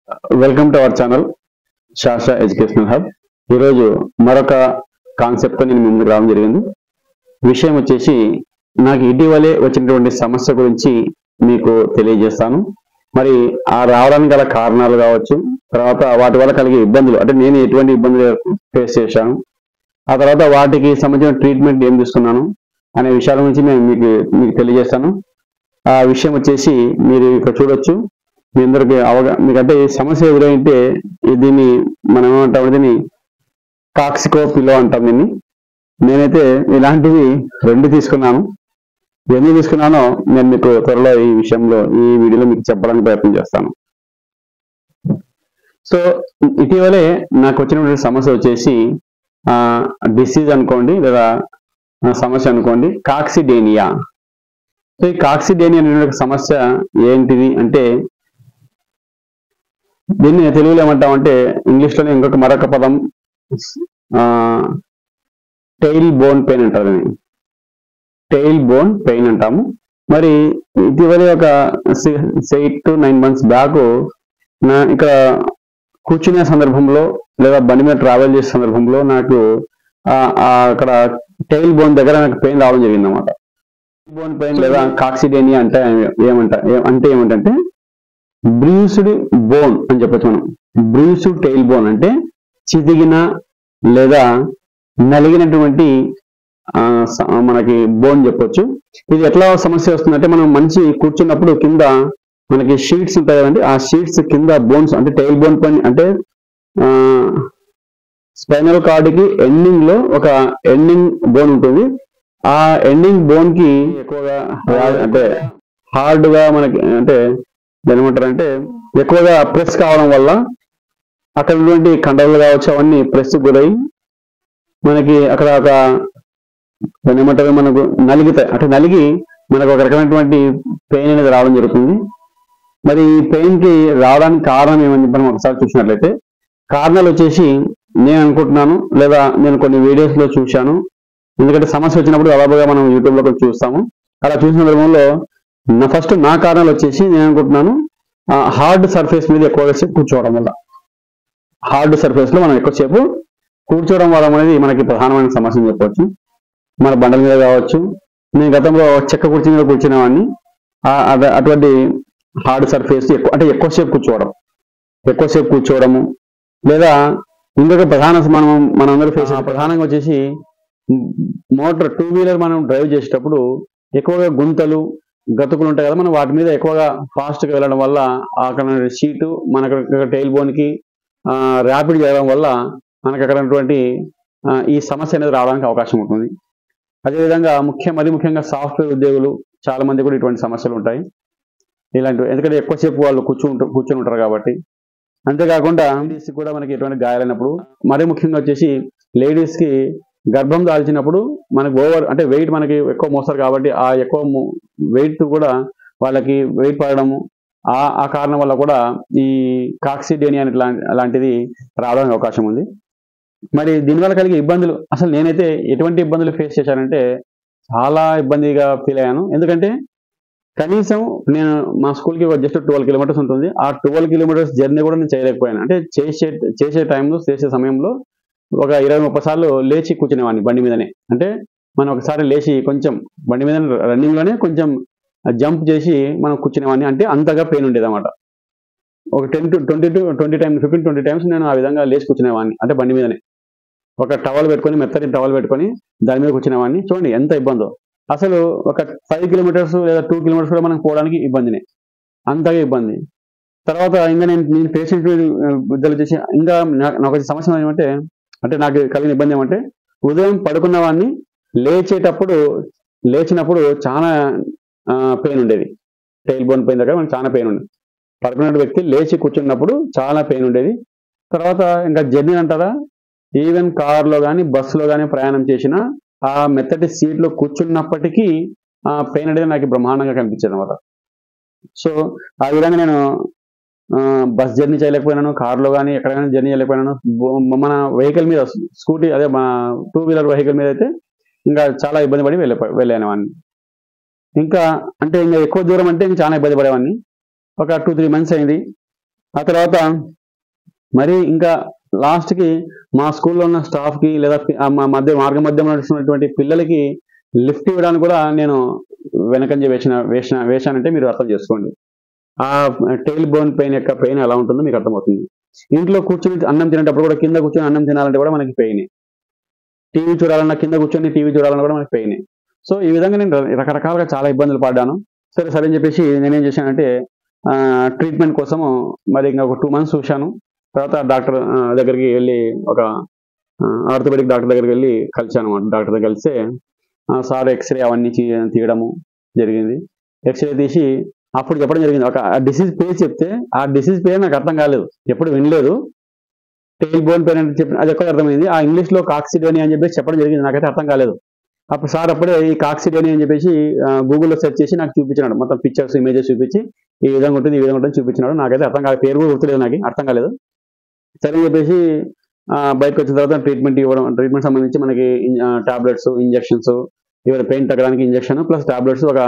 welcome to our channel Sastra educational hub ఈరోజు మరొక concept తో నేను మీ ముందుకు రావడం జరిగింది విషయం వచ్చేసి నాకు ఇటీవలే వచ్చినటువంటి సమస్య గురించి మీకు తెలియజేస్తాను మరి ఆ రావడానికి గల కారణాలు కావచ్చు తర్వాత వాటి వల్ల కలిగే ఇబ్బందులు అంటే నేను ఎటువంటి ఇబ్బందులు ఫేస్ చేశాను ఆ తర్వాత వాటికి సంబంధించిన ట్రీట్మెంట్ ఏం తీసుకున్నాను అనే విషయాల గురించి నేను మీకు మీకు తెలియజేస్తాను ఆ విషయం వచ్చేసి మీరు ఇక్కడ చూడొచ్చు మీ అందరికి అవగా మీకంటే ఈ సమస్య ఎదురైతే ఈ దీన్ని మనం ఏమంటాం దీన్ని కాక్సికో పిలో అంటాం దీన్ని నేనైతే ఇలాంటివి రెండు తీసుకున్నాను ఎన్ని తీసుకున్నానో నేను మీకు త్వరలో ఈ విషయంలో ఈ వీడియోలో మీకు చెప్పడానికి ప్రయత్నం చేస్తాను సో ఇటీవలే నాకు వచ్చినటువంటి సమస్య వచ్చేసి డిసీజ్ అనుకోండి లేదా ఆ, సమస్య అనుకోండి కాక్సిడేనియా సో ఈ కాక్సిడేనియా అనేటువంటి సమస్య ఏంటిది అంటే దీన్ని తెలుగులో ఏమంటామంటే ఇంగ్లీష్ లోనే ఇంకొక మరొక పదం టెయిల్ బోన్ పెయిన్ అంటారు దీన్ని టెయిల్ బోన్ పెయిన్ అంటాము మరి ఇటీవల ఒక eight to nine months back నా ఇక్కడ కూర్చునే సందర్భంలో లేదా బండి మీద ట్రావెల్ చేసే సందర్భంలో నాకు ఆ, ఆ అక్కడ టెయిల్ బోన్ దగ్గర నాకు పెయిన్ రావడం జరిగింది అనమాట బోన్ పెయిన్ లేదా కాక్సిడేనియా అంటే ఏమంట ఏ- అంటే ఏమంటే బ్రూస్డ్ బోన్ అని చెప్పొచ్చు మనం బ్రూస్డ్ టెయిల్ బోన్ అంటే చిదిగిన లేదా నలిగినటువంటి ఆ, స- మనకి బోన్ చెప్పొచ్చు ఇది ఎట్లా సమస్య వస్తుందంటే మనం మంచి కూర్చున్నప్పుడు కింద మనకి షీట్స్ ఉంటాయి కదండి ఆ షీట్స్ కింద బోన్స్ అంటే టైల్ బోన్ పైన అంటే స్పైనల్ కార్డ్ కి ఎండింగ్ లో ఒక ఎండింగ్ బోన్ ఉంటుంది ఆ ఎండింగ్ బోన్ కి ఎక్కువగా రా- అంటే హార్డ్ గా మనకి అంటే దాని ఏమంటారంటే ఎక్కువగా ప్రెస్ కావడం వల్ల అక్కడ ఉన్నటువంటి కండలు కావచ్చు అవన్నీ ప్రెస్ గురై మనకి అక్కడ ఒక దాన్ని ఏమంటారు మనకు నలిగితాయి అంటే నలిగి మనకు ఒక రకమైనటువంటి పెయిన్ అనేది రావడం జరుగుతుంది మరి ఈ పెయిన్ కి రావడానికి కారణం ఏమని చెప్పి మనం ఒకసారి చూసినట్లయితే కారణాలు వచ్చేసి నేను అనుకుంటున్నాను లేదా నేను కొన్ని వీడియోస్ లో చూశాను ఎందుకంటే సమస్య వచ్చినప్పుడు అలాగా మనం యూట్యూబ్ లో కూడా చూస్తాము అలా చూసిన సందర్భంలో నా ఫస్ట్ నా కారణాలు వచ్చేసి నేను అనుకుంటున్నాను హార్డ్ సర్ఫేస్ మీద ఎక్కువగా సేపు కూర్చోవడం వల్ల హార్డ్ సర్ఫేస్ లో మనం ఎక్కువసేపు కూర్చోవడం వల్ల అనేది మనకి ప్రధానమైన సమస్య అని చెప్పవచ్చు మన బండల మీద కావచ్చు నేను గతంలో చెక్క కుర్చీ మీద కూర్చునేవాడిని ఆ- అద- అటువంటి హార్డ్ సర్ఫేస్ ఎక్కువ అంటే ఎక్కువసేపు కూర్చోవడం ఎక్కువసేపు కూర్చోవడము లేదా ఇంకొక ప్రధాన మనం మనందరూ ఫేస్ ప్రధానంగా వచ్చేసి మోటార్ టూ వీలర్ మనం డ్రైవ్ చేసేటప్పుడు ఎక్కువగా గుంతలు గతుకులు ఉంటాయి కదా మనం వాటి మీద ఎక్కువగా ఫాస్ట్ గా వెళ్ళడం వల్ల అక్కడ సీటు మనకు టైల్ బోన్ కి ర్యాపిడ్ చేయడం వల్ల మనకి అక్కడ ఉన్నటువంటి ఆ, ఈ సమస్య అనేది రావడానికి అవకాశం ఉంటుంది అదేవిధంగా ముఖ్య మరి ముఖ్యంగా సాఫ్ట్వేర్ ఉద్యోగులు చాలా మంది కూడా ఇటువంటి సమస్యలు ఉంటాయి ఇలాంటివి ఎందుకంటే ఎక్కువసేపు వాళ్ళు కూర్చుంటారు కూర్చొని ఉంటారు కాబట్టి అంతేకాకుండా లేడీస్ కూడా మనకి ఎటువంటి గాయాలైనప్పుడు మరీ ముఖ్యంగా వచ్చేసి లేడీస్ కి గర్భం దాల్చినప్పుడు మనకి ఓవర్ అంటే వెయిట్ మనకి ఎక్కువ మోస్తారు కాబట్టి ఆ ఎక్కువ వెయిట్ కూడా వాళ్ళకి వెయిట్ పడడము ఆ ఆ కారణం వల్ల కూడా ఈ కాక్సిడేనియా లాంటిది రావడానికి అవకాశం ఉంది మరి దీనివల్ల కలిగే ఇబ్బందులు అసలు నేనైతే ఎటువంటి ఇబ్బందులు ఫేస్ చేశానంటే చాలా ఇబ్బందిగా ఫీల్ అయ్యాను ఎందుకంటే కనీసం నేను మా స్కూల్కి జస్ట్ ట్వెల్వ్ కిలోమీటర్స్ ఉంటుంది ఆ ట్వెల్వ్ కిలోమీటర్స్ జర్నీ కూడా నేను చేయలేకపోయాను అంటే చేసే చేసే టైంలో చేసే సమయంలో ఒక ఇరవై ముప్పై సార్లు లేచి కూర్చునేవాడిని బండి మీదనే అంటే మనం ఒకసారి లేచి కొంచెం బండి మీద రన్నింగ్ లోనే కొంచెం జంప్ చేసి మనం కూర్చునేవాడిని అంటే అంతగా పెయిన్ ఉండేది అనమాట ఒక ten to twenty to twenty times fifteen twenty times నేను ఆ విధంగా లేచి కూర్చునేవాడిని అంటే బండి మీదనే ఒక టవల్ పెట్టుకొని మెత్తటి టవల్ పెట్టుకొని దాని మీద కూర్చునేవాడిని చూడండి ఎంత ఇబ్బందో అసలు ఒక ఫైవ్ కిలోమీటర్స్ లేదా టూ కిలోమీటర్స్ కూడా మనం పోవడానికి ఇబ్బందినే అంతగా ఇబ్బంది తర్వాత ఇంకా నేను నేను పేషెంట్ విద్యలు చేసి ఇంకా నా- నాకు వచ్చే సమస్య ఏమంటే అంటే నాకు కలిగిన ఇబ్బంది ఏమంటే ఉదయం పడుకున్న వాడిని లేచేటప్పుడు లేచినప్పుడు చాలా పెయిన్ ఉండేది టైల్ బోన్ పెయిన్ దగ్గర మనకు చాలా పెయిన్ ఉండేది పడుకున్న వ్యక్తి లేచి కూర్చున్నప్పుడు చాలా పెయిన్ ఉండేది తర్వాత ఇంకా జర్నీ అంటారా ఈవెన్ కార్లో కానీ బస్సులో కానీ ప్రయాణం చేసినా ఆ మెత్తటి సీట్లో కూర్చున్నప్పటికీ ఆ పెయిన్ అనేది నాకు బ్రహ్మాండంగా కనిపించేది అనమాట సో ఆ విధంగా నేను ఆ, బస్ జర్నీ చేయలేకపోయినాను కార్లో కానీ ఎక్కడైనా జర్నీ చేయలేకపోయినాను బో- మన వెహికల్ మీద స్కూటీ అదే మన టూ వీలర్ వెహికల్ మీద అయితే ఇంకా చాలా ఇబ్బంది పడి వెళ్ళి వెళ్ళాను వాడిని ఇంకా అంటే ఇంకా ఎక్కువ దూరం అంటే ఇంకా చాలా ఇబ్బంది పడేవాడిని ఒక టూ త్రీ మంత్స్ అయింది ఆ తర్వాత మరి ఇంకా లాస్ట్ కి మా స్కూల్లో ఉన్న స్టాఫ్ కి లేదా పి- ఆ మా మధ్య మార్గ మధ్యంలో నడుస్తున్నటువంటి పిల్లలకి లిఫ్ట్ ఇవ్వడానికి కూడా నేను వెనకంజ వేసిన వేసిన వేశానంటే మీరు అర్థం చేసుకోండి ఆ టైల్ బోన్ పెయిన్ యొక్క పెయిన్ ఎలా ఉంటుందో మీకు అర్థమవుతుంది ఇంట్లో కూర్చొని అన్నం తినేటప్పుడు కూడా కింద కూర్చొని అన్నం తినాలంటే కూడా మనకి పెయిన్ టీవీ చూడాలన్నా కింద కూర్చొని టీవీ చూడాలన్నా కూడా మనకి పెయిన్ సో ఈ విధంగా నేను రకరకాలుగా చాలా ఇబ్బందులు పడ్డాను సరే సరే అని చెప్పేసి నేనేం చేశానంటే ట్రీట్మెంట్ కోసము మరి ఇంకా ఒక టూ మంత్స్ చూశాను తర్వాత డాక్టర్ ఆ, దగ్గరికి వెళ్ళి ఒక ఆర్థోపెడిక్ డాక్టర్ దగ్గరికి వెళ్ళి కలిశాను అనమాట డాక్టర్ దగ్గర కలిస్తే ఆ, సార్ ఎక్స్రే అవన్నీ తీ- తీయడము జరిగింది ఎక్స్రే తీసి అప్పుడు చెప్పడం జరిగింది ఒక డిసీజ్ పేరు చెప్తే ఆ డిసీజ్ పేరు నాకు అర్థం కాలేదు ఎప్పుడు వినలేదు టెయిల్ బోన్ పెయిన్ అంటే చెప్పి అది ఎక్కడ అర్థమైంది ఆ ఇంగ్లీష్ లో కాక్సిడోని అని చెప్పేసి చెప్పడం జరిగింది నాకైతే అర్థం కాలేదు అప్పుడు సార్ అప్పుడే ఈ కాక్సిడోని అని చెప్పేసి గూగుల్లో సెర్చ్ చేసి నాకు చూపించినాడు మొత్తం పిక్చర్స్ ఇమేజెస్ చూపించి ఈ విధంగా ఉంటుంది ఈ విధంగా ఉంటుంది చూపించినాడు నాకైతే అర్థం కాలేదు పేరు కూడా గుర్తులేదు నాకు అర్థం కాలేదు సరే అని చెప్పేసి ఆ, బయటకు వచ్చిన తర్వాత ట్రీట్మెంట్ ఇవ్వడం ట్రీట్మెంట్ సంబంధించి మనకి టాబ్లెట్స్ ఇంజెక్షన్స్ ఇవన్నీ పెయిన్ తగ్గడానికి ఇంజెక్షన్ ప్లస్ టాబ్లెట్స్ ఒక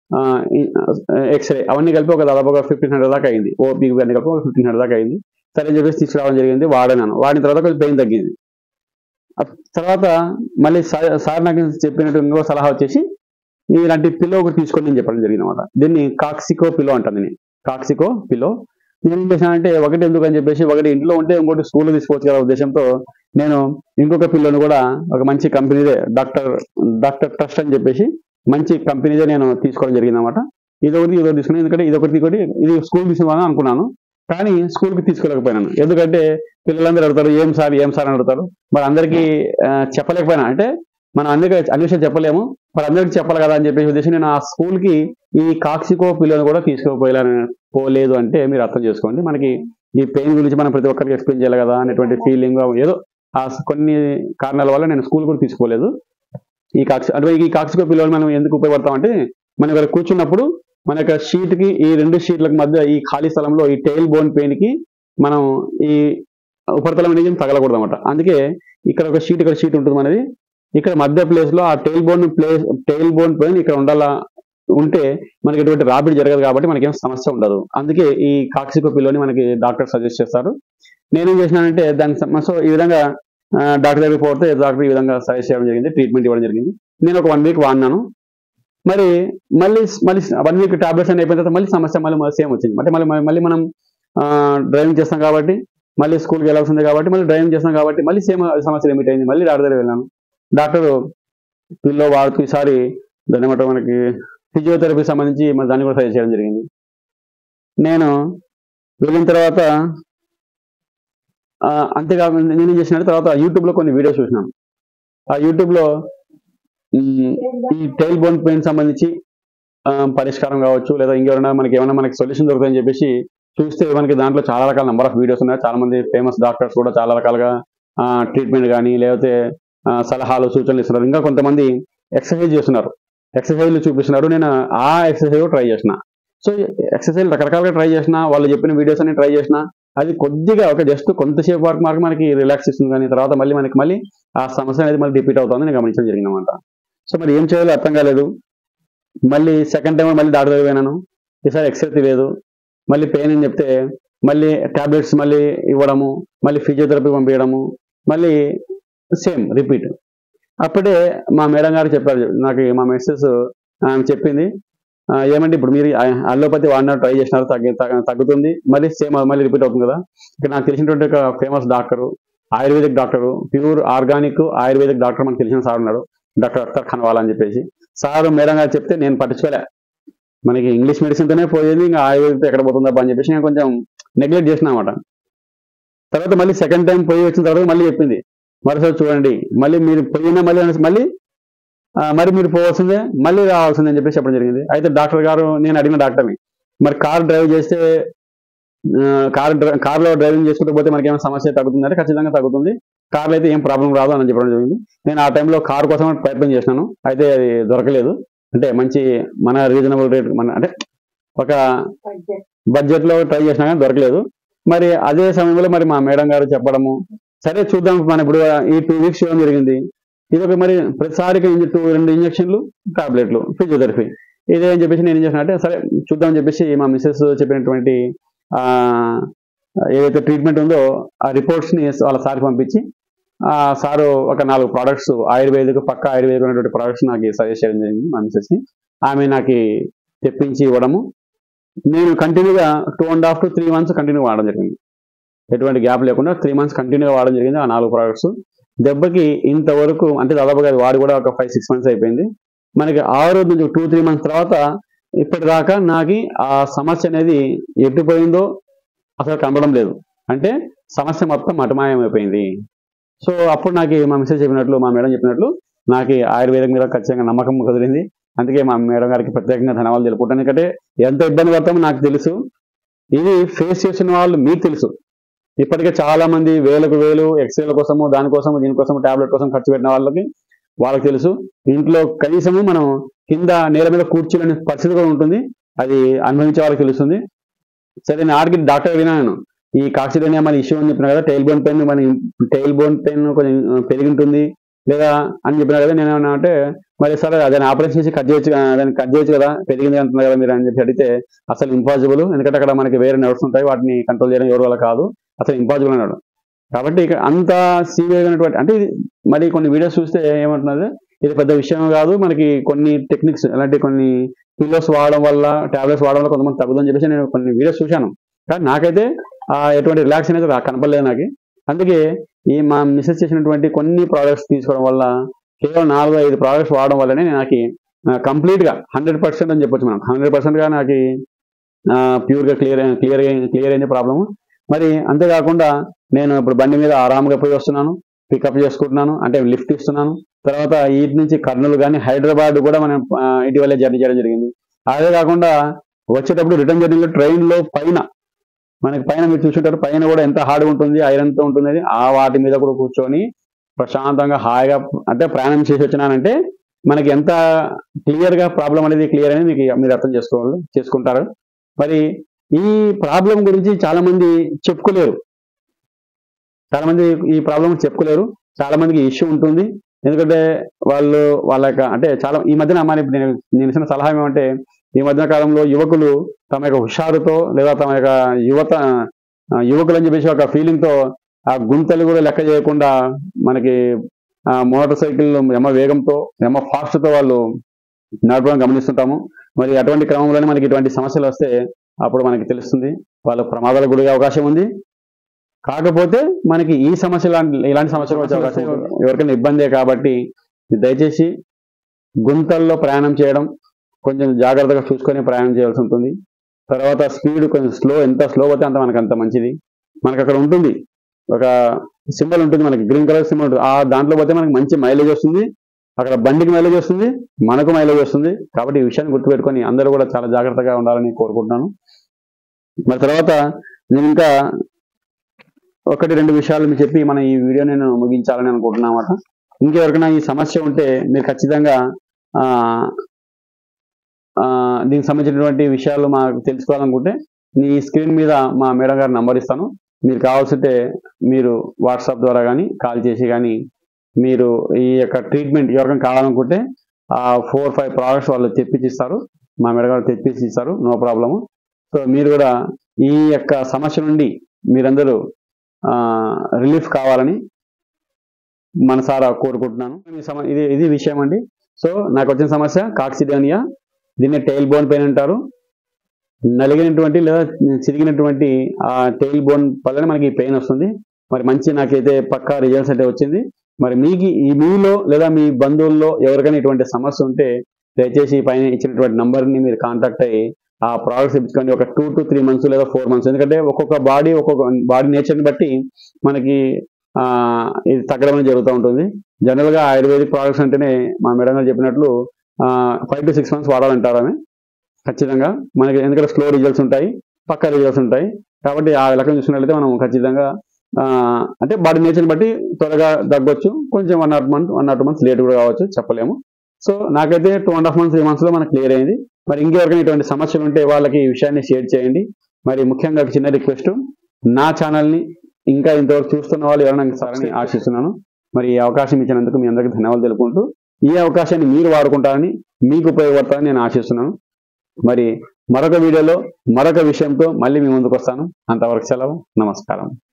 ఎక్స్రే అవన్నీ కలిపి ఒక దాదాపు ఒక ఫిఫ్టీన్ హండ్రెడ్ దాకా అయింది ఓపీ అన్ని కలిపి ఒక ఫిఫ్టీన్ హండ్రెడ్ దాకా అయింది సరే అని చెప్పేసి తీసుకురావడం జరిగింది వాడినాను వాడిన తర్వాత కొంచెం పెయిన్ తగ్గింది ఆ తర్వాత మళ్ళీ సార్ సార్ నాకు చెప్పినట్టు ఇంకో సలహా వచ్చేసి ఇలాంటి పిల్లో ఒకటి తీసుకొని నేను చెప్పడం జరిగింది అనమాట దీన్ని కాక్సికో పిల్లో అంటాను నేను కాక్సికో పిల్లో నేను ఏం చేశానంటే ఒకటి ఎందుకు అని చెప్పేసి ఒకటి ఇంట్లో ఉంటే ఇంకోటి స్కూల్లో తీసుకోవచ్చు కదా ఉద్దేశంతో నేను ఇంకొక పిల్లోని కూడా ఒక మంచి కంపెనీదే డాక్టర్ డాక్టర్ ట్రస్ట్ అని చెప్పేసి మంచి కంపెనీదే నేను తీసుకోవడం జరిగింది అనమాట ఇదొకటి ఇదొకటి తీసుకున్నాను ఎందుకంటే ఇదొకటి ఇదొకటి ఇది స్కూల్ తీసుకున్నాను అనుకున్నాను కానీ స్కూల్కి తీసుకోలేకపోయినాను ఎందుకంటే పిల్లలందరూ అడుగుతారు ఏం సార్ ఏం సార్ అని అడుగుతారు మరి అందరికీ ఆ, చెప్పలేకపోయినా అంటే మనం అందరికీ అన్ని విషయాలు చెప్పలేము మరి అందరికీ చెప్పాలి కదా అని చెప్పేసి ఉద్దేశం నేను ఆ స్కూల్కి ఈ కాక్సికో పిల్లని కూడా తీసుకోపోయాను పోలేదు అంటే మీరు అర్థం చేసుకోండి మనకి ఈ పెయిన్ గురించి మనం ప్రతి ఒక్కరికి ఎక్స్ప్లెయిన్ చేయాలి కదా అనేటువంటి ఫీలింగ్ ఏదో ఆ కొన్ని కారణాల వల్ల నేను స్కూల్ కూడా తీసుకోలేదు ఈ కాక్సి అంటే ఈ కాక్సికో పిల్లలు మనం ఎందుకు ఉపయోగపడతాం అంటే మనం ఇక్కడ కూర్చున్నప్పుడు మన యొక్క షీట్ కి ఈ రెండు షీట్లకు మధ్య ఈ ఖాళీ స్థలంలో ఈ టైల్ బోన్ పెయిన్ కి మనం ఈ ఉపరితలం అనేది తగలకూడదు అనమాట అందుకే ఇక్కడ ఒక షీట్ ఇక్కడ షీట్ ఉంటుంది మనది ఇక్కడ మధ్య ప్లేస్ లో ఆ tail bone place tail bone pain ఇక్కడ ఉండాలా ఉంటే మనకి ఎటువంటి రాపిడి జరగదు కాబట్టి మనకి ఏం సమస్య ఉండదు అందుకే ఈ కాక్సికో పిల్లోని మనకి డాక్టర్ సజెస్ట్ చేస్తారు నేనేం చేసినానంటే దానికి సమ- సో ఈ విధంగా ఆ, డాక్టర్ దగ్గరికి పోతే డాక్టర్ ఈ విధంగా సజెస్ట్ చేయడం జరిగింది ట్రీట్మెంట్ ఇవ్వడం జరిగింది నేను ఒక వన్ వీక్ వాడినాను మరి మళ్ళీ మళ్ళీ వన్ వీక్ టాబ్లెట్స్ అని అయిపోయిన తర్వాత మళ్ళీ సమస్య మళ్ళీ సేమ్ వచ్చింది అంటే మళ్ళీ మళ్ళీ మనం డ్రైవింగ్ చేస్తాం కాబట్టి మళ్ళీ స్కూల్కి వెళ్ళాల్సింది కాబట్టి మళ్ళీ డ్రైవింగ్ చేస్తాం కాబట్టి మళ్ళీ సేమ్ సమస్య లిమిట్ అయింది మళ్ళీ డాక్టర్ దగ్గర వెళ్ళాను డాక్టర్ పిల్లో వాడుతూ ఈసారి దాని ఏమంటారు మనకి ఫిజియోథెరపీ సంబంధించి మన దాన్ని కూడా సజెస్ట్ చేయడం జరిగింది నేను వెళ్ళిన తర్వాత ఆ, అంతేకాకుండా నేనేం చేసిన తర్వాత యూట్యూబ్ లో కొన్ని వీడియోస్ చూసినాను ఆ యూట్యూబ్ లో ఈ ఈ టైల్ బోన్ పెయిన్ సంబంధించి ఆ, పరిష్కారం కావచ్చు లేదా ఇంకెవరైనా మనకి ఏమైనా మనకి సొల్యూషన్ దొరుకుతాయని చెప్పేసి చూస్తే మనకి దాంట్లో చాలా రకాల నెంబర్ ఆఫ్ వీడియోస్ ఉన్నాయి చాలా మంది ఫేమస్ డాక్టర్స్ కూడా చాలా రకాలుగా ట్రీట్మెంట్ కానీ లేకపోతే ఆ, సలహాలు సూచనలు ఇస్తున్నారు ఇంకా కొంతమంది ఎక్సర్సైజ్ చేస్తున్నారు ఎక్సర్సైజ్లు చూపిస్తున్నారు నేను ఆ ఎక్సర్సైజ్ ట్రై చేసిన సో ఎక్సర్సైజ్ రకరకాలుగా ట్రై చేసిన వాళ్ళు చెప్పిన వీడియోస్ అన్ని ట్రై చేసిన అది కొద్దిగా ఒక జస్ట్ కొంతసేపు వరకు మాకు మనకి రిలాక్స్ ఇస్తుంది కానీ తర్వాత మళ్ళీ మనకి మళ్ళీ ఆ సమస్య అనేది మళ్ళీ రిపీట్ అవుతుంది నేను గమనించడం జరిగింది అనమాట సో మరి ఏం చేయాలో అర్థం కాలేదు మళ్ళీ సెకండ్ టైం మళ్ళీ డాక్టర్ దగ్గర పోయినాను ఈసారి ఎక్స్రే తెలియదు మళ్ళీ పెయిన్ అని చెప్తే మళ్ళీ టాబ్లెట్స్ మళ్ళీ ఇవ్వడము మళ్ళీ ఫిజియోథెరపీ పంపించడము మళ్ళీ సేమ్ రిపీట్ అప్పుడే మా మేడం గారు చెప్పారు నాకు మా మెసేజ్ ఆమె చెప్పింది ఆ, ఏమంటే ఇప్పుడు మీరు అల్లోపతి వాడినారు ట్రై చేసినారు తగ్గి తగ్గ- తగ్గుతుంది మళ్ళీ సేమ్ మళ్ళీ రిపీట్ అవుతుంది కదా ఇక్కడ నాకు తెలిసినటువంటి ఒక famous doctor ayurvedic doctor pure organic ayurvedic doctor మనకు తెలిసిన సార్ ఉన్నాడు డాక్టర్ అఖ్తర్ ఖన్వాల్ అని చెప్పేసి సార్ మేడం గారు చెప్తే నేను పట్టించుకోలే మనకి ఇంగ్లీష్ మెడిసిన్ తోనే పోయేది ఇంకా ఆయుర్వేదిక్ ఎక్కడ పోతుందా అని చెప్పేసి నేను కొంచెం నెగ్లెక్ట్ చేసిన అనమాట తర్వాత మళ్ళీ సెకండ్ టైం పోయి వచ్చిన తర్వాత మళ్ళీ చెప్పింది మరోసారి చూడండి మళ్ళీ మీరు పోయినా మళ్ళీ అనేసి మళ్ళీ ఆ, మరి మీరు పోవాల్సిందే మళ్ళీ రావాల్సిందే అని చెప్పేసి చెప్పడం జరిగింది అయితే డాక్టర్ గారు నేను అడిగిన డాక్టర్ని మరి కార్ డ్రైవ్ చేస్తే ఆ, కార్ డ్రై- కార్లో డ్రైవింగ్ చేసుకుంటూ పోతే మనకి ఏమైనా సమస్య తగ్గుతుంది అంటే ఖచ్చితంగా తగ్గుతుంది కార్లో అయితే ఏం ప్రాబ్లం రాదు అని చెప్పడం జరిగింది నేను ఆ టైంలో కార్ కోసం ప్రయత్నం చేసినాను అయితే అది దొరకలేదు అంటే మంచి మన రీజనబుల్ రేట్ మన అంటే ఒక బడ్జెట్ లో ట్రై చేసినా కానీ దొరకలేదు మరి అదే సమయంలో మరి మా మేడం గారు చెప్పడము సరే చూద్దాం మన ఇప్పుడు ఈ టూ వీక్స్ ఇవ్వడం జరిగింది ఇది ఒక మరి ప్రతిసారికి టూ రెండు ఇంజక్షన్లు టాబ్లెట్లు ఫిజియోథెరపీ ఇదే అని చెప్పేసి నేను ఏం చేసిన అంటే సరే చూద్దాం అని చెప్పేసి మా మిస్సెస్ చెప్పినటువంటి ఆ ఏదైతే ట్రీట్మెంట్ ఉందో ఆ రిపోర్ట్స్ని వాళ్ళ సార్కి పంపించి ఆ సారు ఒక నాలుగు ప్రోడక్ట్స్ ఆయుర్వేదిక్ పక్క ఆయుర్వేదిక్ ఉన్నటువంటి ప్రోడక్ట్స్ నాకు సజెస్ట్ చేయడం జరిగింది మా మిస్సెస్ని ఆమె నాకు తెప్పించి ఇవ్వడము నేను కంటిన్యూగా two and half to three months continue వాడడం జరిగింది ఎటువంటి గ్యాప్ లేకుండా త్రీ మంత్స్ కంటిన్యూగా వాడడం జరిగింది ఆ నాలుగు ప్రోడక్ట్స్ దెబ్బకి ఇంతవరకు అంటే దాదాపుగా అది వాడి కూడా ఒక ఫైవ్ సిక్స్ మంత్స్ అయిపోయింది మనకి ఆ రోజు నుంచి టూ త్రీ మంత్స్ తర్వాత ఇప్పటిదాకా నాకు ఆ సమస్య అనేది ఎట్టుపోయిందో అసలు కనబడం లేదు అంటే సమస్య మొత్తం మటమాయం అయిపోయింది సో అప్పుడు నాకు మా మిస్సెస్ చెప్పినట్లు మా మేడం చెప్పినట్లు నాకు ఆయుర్వేదం మీద ఖచ్చితంగా నమ్మకం కుదిరింది అందుకే మా మేడం గారికి ప్రత్యేకంగా ధన్యవాదాలు తెలుపుకుంటాను ఎందుకంటే ఎంత ఇబ్బంది పడతామో నాకు తెలుసు ఇది ఫేస్ చేసిన వాళ్ళు మీకు తెలుసు ఇప్పటికే చాలా మంది వేలకు వేలు ఎక్స్రేల కోసము దానికోసము దీనికోసము టాబ్లెట్ కోసం ఖర్చు పెట్టిన వాళ్ళకి వాళ్ళకి తెలుసు ఇంట్లో కనీసము మనం కింద నేల మీద కూర్చోలేని పరిస్థితి కూడా ఉంటుంది అది అనుభవించే వాళ్ళకి తెలుస్తుంది సరే నేను ఆడికి డాక్టర్ వినాను ఈ కాక్సిడోనియా మన ఇష్యూ అని చెప్పిన కదా టైల్ బోన్ పెయిన్ మన టైల్ బోన్ పెయిన్ కొంచెం పెరిగి ఉంటుంది లేదా అని చెప్పిన కదా నేను ఏమన్నా అంటే మరి సరే దాన్ని ఆపరేషన్ చేసి కట్ చేయొచ్చు కదా, దాన్ని కట్ చేయొచ్చు కదా పెరిగింది అంటున్నారు కదా మీరు అని చెప్పి అడిగితే అసలు ఇంపాసిబుల్ ఎందుకంటే అక్కడ మనకి వేరే నర్వ్స్ ఉంటాయి వాటిని కంట్రోల్ చేయడం ఎవరి వల్ల కాదు అసలు ఇంపాసిబుల్ అన్నాడు కాబట్టి ఇక అంత సీవియర్ అయినటువంటి అంటే ఇది మరి కొన్ని వీడియోస్ చూస్తే ఏమంటున్నది ఇది పెద్ద విషయం కాదు మనకి కొన్ని టెక్నిక్స్ అలాంటి కొన్ని పిల్లోస్ వాడడం వల్ల టాబ్లెట్స్ వాడడం వల్ల కొంతమంది తగ్గుదని చెప్పేసి నేను కొన్ని వీడియోస్ చూశాను కానీ నాకైతే ఆ ఎటువంటి రిలాక్స్ అనేది రా- కనపడలేదు నాకు అందుకే ఈ మా మిస్సెస్ చేసినటువంటి కొన్ని ప్రోడక్ట్స్ తీసుకోవడం వల్ల కేవలం నాలుగు ఐదు ప్రోడక్ట్స్ వాడడం వల్లనే నాకు కంప్లీట్ గా హండ్రెడ్ పర్సెంట్ అని చెప్పొచ్చు మనం హండ్రెడ్ పర్సెంట్ గా నాకు ప్యూర్ గా క్లియర్ క్లియర్ క్లియర్ అయింది ప్రాబ్లమ్ మరి అంతేకాకుండా నేను ఇప్పుడు బండి మీద ఆరాంగా పోయి వస్తున్నాను పికప్ చేసుకుంటున్నాను అంటే లిఫ్ట్ ఇస్తున్నాను తర్వాత ఇటు నుంచి కర్నూలు కానీ హైదరాబాద్ కూడా మనం ఆ, ఇటీవలే జర్నీ చేయడం జరిగింది అదే కాకుండా వచ్చేటప్పుడు రిటర్న్ జర్నీలో ట్రైన్ లో పైన మనకి పైన మీరు చూసుంటారు పైన కూడా ఎంత హార్డ్గా ఉంటుంది ఐరన్ తో ఉంటుంది అది ఆ వాటి మీద కూడా కూర్చొని ప్రశాంతంగా హాయిగా అంటే ప్రయాణం చేసి వచ్చినానంటే మనకి ఎంత క్లియర్ గా ప్రాబ్లం అనేది క్లియర్ అనేది మీకు మీరు అర్థం చేసుకోవాలి చేసుకుంటారు మరి ఈ ప్రాబ్లం గురించి చాలా మంది చెప్పుకోలేరు చాలా మంది ఈ ప్రాబ్లం చెప్పుకోలేరు చాలా మందికి ఇష్యూ ఉంటుంది ఎందుకంటే వాళ్ళు వాళ్ళ యొక్క అంటే చాలా ఈ మధ్యన మరి నేను నేను ఇచ్చిన సలహా ఏమంటే ఈ మధ్య కాలంలో యువకులు తమ యొక్క హుషారుతో లేదా తమ యొక్క యువత ఆ, యువకులు అని చెప్పేసి ఒక ఫీలింగ్ తో ఆ గుంతలు కూడా లెక్క చేయకుండా మనకి ఆ మోటార్ సైకిల్ ఎమ్మ వేగంతో ఎమ్మ ఫాస్ట్ తో వాళ్ళు నడపడం గమనిస్తుంటాము మరి అటువంటి క్రమంలోనే మనకి ఇటువంటి సమస్యలు వస్తే అప్పుడు మనకి తెలుస్తుంది వాళ్ళ ప్రమాదాలకు గురయ్యే అవకాశం ఉంది కాకపోతే మనకి ఈ సమస్య లాంటి ఇలాంటి సమస్యలు వచ్చే అవకాశం ఎవరికైనా ఇబ్బందే కాబట్టి దయచేసి గుంతల్లో ప్రయాణం చేయడం కొంచెం జాగ్రత్తగా చూసుకొని ప్రయాణం చేయాల్సి ఉంటుంది తర్వాత స్పీడ్ కొంచెం స్లో ఎంత స్లో పోతే అంత మనకు అంత మంచిది మనకు అక్కడ ఉంటుంది ఒక సింబల్ ఉంటుంది మనకి గ్రీన్ కలర్ సింబల్ ఉంటుంది ఆ దాంట్లో పోతే మనకి మంచి మైలేజ్ వస్తుంది అక్కడ బండికి మైలేజ్ వస్తుంది మనకు మైలేజ్ వస్తుంది కాబట్టి ఈ విషయాన్ని గుర్తుపెట్టుకొని అందరూ కూడా చాలా జాగ్రత్తగా ఉండాలని కోరుకుంటున్నాను మరి తర్వాత నేను ఇంకా ఒకటి రెండు విషయాలు మీకు చెప్పి మన ఈ వీడియో నేను ముగించాలని అనుకుంటున్నాను అన్నమాట ఇంకెవరికైనా ఈ సమస్య ఉంటే మీరు ఖచ్చితంగా ఆ, ఆ, దీనికి సంబంధించినటువంటి విషయాలు మాకు తెలుసుకోవాలనుకుంటే మీ స్క్రీన్ మీద మా మేడం గారి నంబర్ ఇస్తాను మీరు కావాల్సింటే మీరు వాట్సాప్ ద్వారా కానీ కాల్ చేసి కానీ మీరు ఈ యొక్క ట్రీట్మెంట్ ఎవరికైనా కావాలనుకుంటే ఆ ఫోర్ ఫైవ్ ప్రోడక్ట్స్ వాళ్ళు తెప్పించి ఇస్తారు మా మేడం గారు తెప్పించి ఇస్తారు నో ప్రాబ్లము సో మీరు కూడా ఈ యొక్క సమస్య నుండి మీరందరూ రిలీఫ్ కావాలని మనసారా కోరుకుంటున్నాను ఈ సమ- ఇది ఇది విషయం అండి సో నాకు వచ్చిన సమస్య కాక్సిడోనియా దీన్ని టైల్ బోన్ పెయిన్ అంటారు నలిగినటువంటి లేదా చిరిగినటువంటి ఆ టైల్ బోన్ వల్లనే మనకి పెయిన్ వస్తుంది మరి మంచి నాకైతే పక్కా రిజల్ట్స్ అయితే వచ్చింది మరి మీకు ఈ మీలో లేదా మీ బంధువుల్లో ఎవరికైనా ఇటువంటి సమస్య ఉంటే దయచేసి ఈ పైన ఇచ్చినటువంటి నంబర్ని మీరు కాంటాక్ట్ అయ్యి ఆ ప్రోడక్ట్స్ ఇప్పించుకోండి ఒక టూ టు త్రీ మంత్స్ లేదా ఫోర్ మంత్స్ ఎందుకంటే ఒక్కొక్క బాడీ ఒక్కొక్క బాడీ నేచర్ని బట్టి మనకి ఆ, ఇది తగ్గడం అనేది జరుగుతూ ఉంటుంది జనరల్ గా ఆయుర్వేదిక్ ప్రోడక్ట్స్ అంటేనే మా మేడం గారు చెప్పినట్లు ఫైవ్ టు సిక్స్ మంత్స్ వాడాలంటారు ఆమె ఖచ్చితంగా మనకి ఎందుకంటే స్లో రిజల్ట్స్ ఉంటాయి పక్క రిజల్ట్స్ ఉంటాయి కాబట్టి ఆ లెక్కన చూసుకున్నట్లయితే మనం ఖచ్చితంగా ఆ, అంటే బాడీ నేచర్ని బట్టి త్వరగా తగ్గొచ్చు కొంచెం one not month one not months late కూడా కావచ్చు చెప్పలేము సో నాకైతే two and half months three months లో మనకు క్లియర్ అయింది మరి ఇంకెవరికైనా ఇటువంటి సమస్యలు ఉంటే వాళ్ళకి ఈ విషయాన్ని షేర్ చేయండి మరి ముఖ్యంగా ఒక చిన్న రిక్వెస్ట్ నా ఛానల్ని ఇంకా ఇంతవరకు చూస్తున్న వాళ్ళు ఎవరైనా సారని ఆశిస్తున్నాను మరి ఈ అవకాశం ఇచ్చినందుకు మీ అందరికీ ధన్యవాదాలు తెలుపుకుంటూ ఈ అవకాశాన్ని మీరు వాడుకుంటారని మీకు ఉపయోగపడతారని నేను ఆశిస్తున్నాను మరి మరొక వీడియోలో మరొక విషయంతో మళ్ళీ మీ ముందుకు వస్తాను అంతవరకు సెలవు నమస్కారం